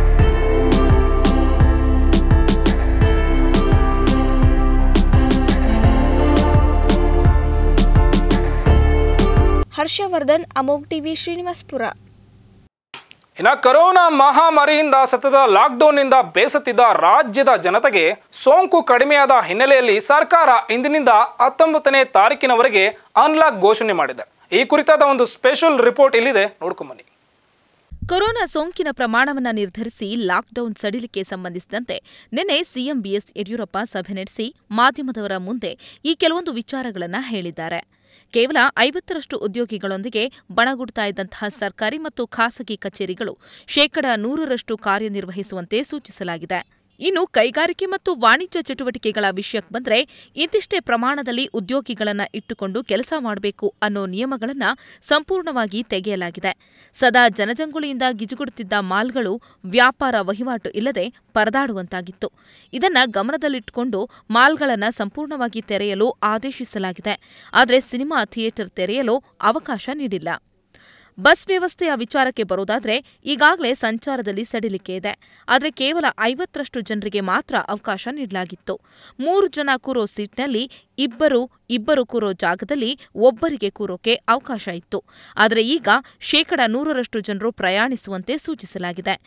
ಹರ್ಷವರ್ಧನ್ ಅಮೋಗ್ ಟಿವಿ ಶ್ರೀನಿವಾಸ್ಪುರ ಇನ್ನು ಕರೋನಾ ಮಹಾಮಾರಿಯಿಂದ ಸತತ ಲಾಕ್ಡೌನ್ನಿಂದ ಬೇಸತ್ತಿದ್ದ ರಾಜ್ಯದ ಜನತೆಗೆ ಸೋಂಕು ಕಡಿಮೆಯಾದ ಹಿನ್ನೆಲೆಯಲ್ಲಿ ಸರ್ಕಾರ ಇಂದಿನಿಂದ ಹತ್ತೊಂಬತ್ತನೇ ತಾರೀಕಿನವರೆಗೆ ಅನ್ಲಾಕ್ ಘೋಷಣೆ ಮಾಡಿದೆ ಈ ಕುರಿತಾದ ಒಂದು ಸ್ಪೆಷಲ್ ರಿಪೋರ್ಟ್ ಇಲ್ಲಿದೆ ನೋಡ್ಕೊಂಬನ್ನಿ ಕೊರೋನಾ ಸೋಂಕಿನ ಪ್ರಮಾಣವನ್ನು ನಿರ್ಧರಿಸಿ ಲಾಕ್ಡೌನ್ ಸಡಿಲಿಕೆ ಸಂಬಂಧಿಸಿದಂತೆ ನಿನ್ನೆ ಸಿಎಂ ಬಿಎಸ್ ಯಡಿಯೂರಪ್ಪ ಸಭೆ ನಡೆಸಿ ಮಾಧ್ಯಮದವರ ಮುಂದೆ ಈ ಕೆಲವೊಂದು ವಿಚಾರಗಳನ್ನು ಹೇಳಿದ್ದಾರೆ ಕೇವಲ ಐವತ್ತರಷ್ಟು ಉದ್ಯೋಗಿಗಳೊಂದಿಗೆ ಬಣಗುಡ್ತಾ ಇದ್ದಂತಹ ಸರ್ಕಾರಿ ಮತ್ತು ಖಾಸಗಿ ಕಚೇರಿಗಳು ಶೇಕಡ ನೂರರಷ್ಟು ಕಾರ್ಯನಿರ್ವಹಿಸುವಂತೆ ಸೂಚಿಸಲಾಗಿದೆ ಇನ್ನು ಕೈಗಾರಿಕೆ ಮತ್ತು ವಾಣಿಜ್ಯ ಚಟುವಟಿಕೆಗಳ ವಿಷಯಕ್ಕೆ ಬಂದ್ರೆ ಇಂತಿಷ್ಟೇ ಪ್ರಮಾಣದಲ್ಲಿ ಉದ್ಯೋಗಿಗಳನ್ನ ಇಟ್ಟುಕೊಂಡು ಕೆಲಸ ಮಾಡಬೇಕು ಅನ್ನೋ ನಿಯಮಗಳನ್ನ ಸಂಪೂರ್ಣವಾಗಿ ತೆಗೆಯಲಾಗಿದೆ ಸದಾ ಜನಜಂಗುಳಿಯಿಂದ ಗಿಜುಗುಡುತ್ತಿದ್ದ ಮಾಲ್ಗಳು ವ್ಯಾಪಾರ ವಹಿವಾಟು ಇಲ್ಲದೆ ಪರದಾಡುವಂತಾಗಿತ್ತು ಇದನ್ನ ಗಮನದಲ್ಲಿಟ್ಟುಕೊಂಡು ಮಾಲ್ಗಳನ್ನ ಸಂಪೂರ್ಣವಾಗಿ ತೆರೆಯಲು ಆದೇಶಿಸಲಾಗಿದೆ ಆದರೆ ಸಿನಿಮಾ ಥಿಯೇಟರ್ ತೆರೆಯಲು ಅವಕಾಶ ನೀಡಿಲ್ಲ ಬಸ್ ವ್ಯವಸ್ಥೆಯ ವಿಚಾರಕ್ಕೆ ಬರೋದಾದ್ರೆ ಈಗಾಗಲೇ ಸಂಚಾರದಲ್ಲಿ ಸಡಿಲಿಕೆ ಇದೆ ಆದರೆ ಕೇವಲ ಐವತ್ತರಷ್ಟು ಜನರಿಗೆ ಮಾತ್ರ ಅವಕಾಶ ನೀಡಲಾಗಿತ್ತು ಮೂರು ಜನ ಕೂರೋ ಸೀಟ್ನಲ್ಲಿ ಇಬ್ಬರು ಇಬ್ಬರು ಕೂರೋ ಜಾಗದಲ್ಲಿ ಒಬ್ಬರಿಗೆ ಕೂರೋಕೆ ಅವಕಾಶ ಇತ್ತು ಆದರೆ ಈಗ ಶೇಕಡ ನೂರರಷ್ಟು ಜನರು ಪ್ರಯಾಣಿಸುವಂತೆ ಸೂಚಿಸಲಾಗಿದೆ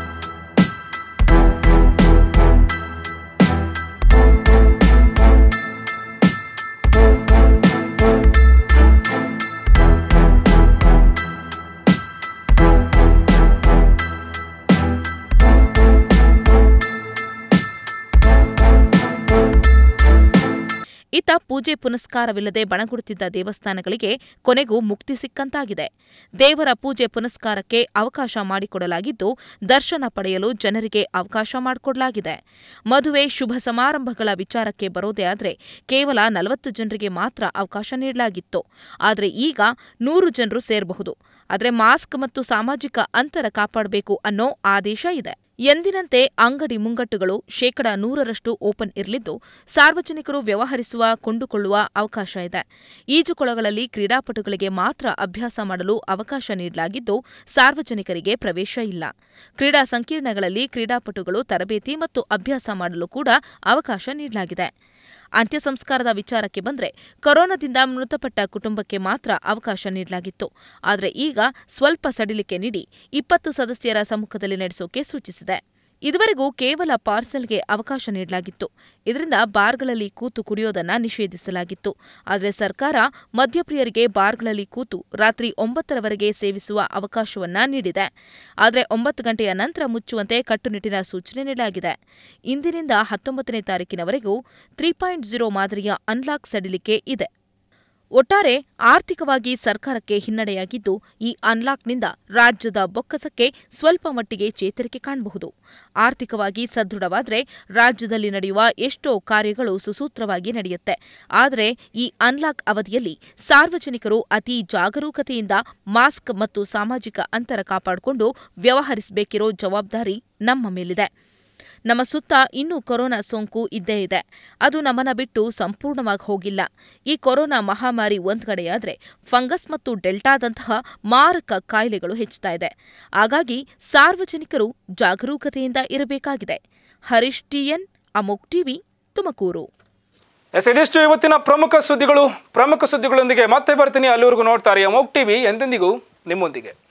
ಇತ್ತ ಪೂಜೆ ಪುನಸ್ಕಾರವಿಲ್ಲದೆ ಬಣಗುಡುತ್ತಿದ್ದ ದೇವಸ್ಥಾನಗಳಿಗೆ ಕೊನೆಗೂ ಮುಕ್ತಿ ಸಿಕ್ಕಂತಾಗಿದೆ ದೇವರ ಪೂಜೆ ಪುನಸ್ಕಾರಕ್ಕೆ ಅವಕಾಶ ಮಾಡಿಕೊಡಲಾಗಿದ್ದು ದರ್ಶನ ಪಡೆಯಲು ಜನರಿಗೆ ಅವಕಾಶ ಮಾಡಿಕೊಡಲಾಗಿದೆ ಮದುವೆ ಶುಭ ಸಮಾರಂಭಗಳ ವಿಚಾರಕ್ಕೆ ಬರೋದೇ ಆದರೆ ಕೇವಲ ನಲವತ್ತು ಜನರಿಗೆ ಮಾತ್ರ ಅವಕಾಶ ನೀಡಲಾಗಿತ್ತು ಆದರೆ ಈಗ ನೂರು ಜನರು ಸೇರಬಹುದು ಆದರೆ ಮಾಸ್ಕ್ ಮತ್ತು ಸಾಮಾಜಿಕ ಅಂತರ ಕಾಪಾಡಬೇಕು ಅನ್ನೋ ಆದೇಶ ಇದೆ ಎಂದಿನಂತೆ ಅಂಗಡಿ ಮುಂಗಟ್ಟುಗಳು ಶೇಕಡ ನೂರರಷ್ಟು ಓಪನ್ ಇರಲಿದ್ದು ಸಾರ್ವಜನಿಕರು ವ್ಯವಹರಿಸುವ ಕೊಂಡುಕೊಳ್ಳುವ ಅವಕಾಶ ಇದೆ ಈಜುಕೊಳಗಳಲ್ಲಿ ಕ್ರೀಡಾಪಟುಗಳಿಗೆ ಮಾತ್ರ ಅಭ್ಯಾಸ ಮಾಡಲು ಅವಕಾಶ ನೀಡಲಾಗಿದ್ದು ಸಾರ್ವಜನಿಕರಿಗೆ ಪ್ರವೇಶ ಇಲ್ಲ ಕ್ರೀಡಾ ಸಂಕೀರ್ಣಗಳಲ್ಲಿ ಕ್ರೀಡಾಪಟುಗಳು ತರಬೇತಿ ಮತ್ತು ಅಭ್ಯಾಸ ಮಾಡಲು ಕೂಡ ಅವಕಾಶ ನೀಡಲಾಗಿದೆ ಅಂತ್ಯ ಸಂಸ್ಕಾರದ ವಿಚಾರಕ್ಕೆ ಬಂದ್ರೆ ಕೊರೋನಾದಿಂದ ಮೃತಪಟ್ಟ ಕುಟುಂಬಕ್ಕೆ ಮಾತ್ರ ಅವಕಾಶ ನೀಡಲಾಗಿತ್ತು ಆದರೆ ಈಗ ಸ್ವಲ್ಪ ಸಡಿಲಿಕೆ ನೀಡಿ ಇಪ್ಪತ್ತು ಸದಸ್ಯರ ಸಮ್ಮುಖದಲ್ಲಿ ನಡೆಸೋಕೆ ಸೂಚಿಸಿದೆ ಇದುವರೆಗೂ ಕೇವಲ ಪಾರ್ಸೆಲ್ಗೆ ಅವಕಾಶ ನೀಡಲಾಗಿತ್ತು ಇದರಿಂದ ಬಾರ್ಗಳಲ್ಲಿ ಕೂತು ಕುಡಿಯೋದನ್ನ ನಿಷೇಧಿಸಲಾಗಿತ್ತು ಆದರೆ ಸರ್ಕಾರ ಮದ್ಯಪ್ರಿಯರಿಗೆ ಬಾರ್ಗಳಲ್ಲಿ ಕೂತು ರಾತ್ರಿ ಒಂಬತ್ತರವರೆಗೆ ಸೇವಿಸುವ ಅವಕಾಶವನ್ನ ನೀಡಿದೆ ಆದರೆ ಒಂಬತ್ತು ಗಂಟೆಯ ನಂತರ ಮುಚ್ಚುವಂತೆ ಕಟ್ಟುನಿಟ್ಟಿನ ಸೂಚನೆ ನೀಡಲಾಗಿದೆ ಇಂದಿನಿಂದ ಹತ್ತೊಂಬತ್ತನೇ ತಾರೀಕಿನವರೆಗೂ ತ್ರೀ ಪಾಯಿಂಟ್ ಜೀರೋ ಮಾದರಿಯ ಅನ್ಲಾಕ್ ಸಡಿಲಿಕೆ ಇದೆ ಒಟ್ಟಾರೆ ಆರ್ಥಿಕವಾಗಿ ಸರ್ಕಾರಕ್ಕೆ ಹಿನ್ನಡೆಯಾಗಿದ್ದು ಈ ಅನ್ಲಾಕ್ನಿಂದ ರಾಜ್ಯದ ಬೊಕ್ಕಸಕ್ಕೆ ಸ್ವಲ್ಪ ಮಟ್ಟಿಗೆ ಚೇತರಿಕೆ ಕಾಣಬಹುದು ಆರ್ಥಿಕವಾಗಿ ಸದೃಢವಾದರೆ ರಾಜ್ಯದಲ್ಲಿ ನಡೆಯುವ ಎಷ್ಟೋ ಕಾರ್ಯಗಳು ಸುಸೂತ್ರವಾಗಿ ನಡೆಯುತ್ತೆ ಆದರೆ ಈ ಅನ್ಲಾಕ್ ಅವಧಿಯಲ್ಲಿ ಸಾರ್ವಜನಿಕರು ಅತಿ ಜಾಗರೂಕತೆಯಿಂದ ಮಾಸ್ಕ್ ಮತ್ತು ಸಾಮಾಜಿಕ ಅಂತರ ಕಾಪಾಡಿಕೊಂಡು ವ್ಯವಹರಿಸಬೇಕಿರೋ ಜವಾಬ್ದಾರಿ ನಮ್ಮ ಮೇಲಿದೆ ನಮ್ಮ ಸುತ್ತ ಇನ್ನೂ ಕೊರೋನಾ ಸೋಂಕು ಇದ್ದೇ ಇದೆ ಅದು ನಮ್ಮನ್ನ ಬಿಟ್ಟು ಸಂಪೂರ್ಣವಾಗಿ ಹೋಗಿಲ್ಲ ಈ ಕೊರೋನಾ ಮಹಾಮಾರಿ ಒಂದ್ ಕಡೆಯಾದ್ರೆ ಫಂಗಸ್ ಮತ್ತು ಡೆಲ್ಟಾದಂತಹ ಮಾರಕ ಕಾಯಿಲೆಗಳು ಹೆಚ್ಚುತ್ತಾ ಇದೆ ಹಾಗಾಗಿ ಸಾರ್ವಜನಿಕರು ಜಾಗರೂಕತೆಯಿಂದ ಇರಬೇಕಾಗಿದೆ ಹರೀಶ್ ಟಿಎನ್ ಅಮೋಕ್ ಟಿವಿ ತುಮಕೂರು ಎಸ್ ಇದಿಷ್ಟು ಇವತ್ತಿನ ಪ್ರಮುಖ ಸುದ್ದಿಗಳು ಪ್ರಮುಖ ಸುದ್ದಿಗಳೊಂದಿಗೆ ಮತ್ತೆ ಬರ್ತೀನಿ ಅಲ್ಲಿವರೆಗೂ ನೋಡ್ತಾರೆ ಅಮೋಕ್ ಟಿವಿ ಎಂದೆಂದಿಗೂ ನಿಮ್ಮೊಂದಿಗೆ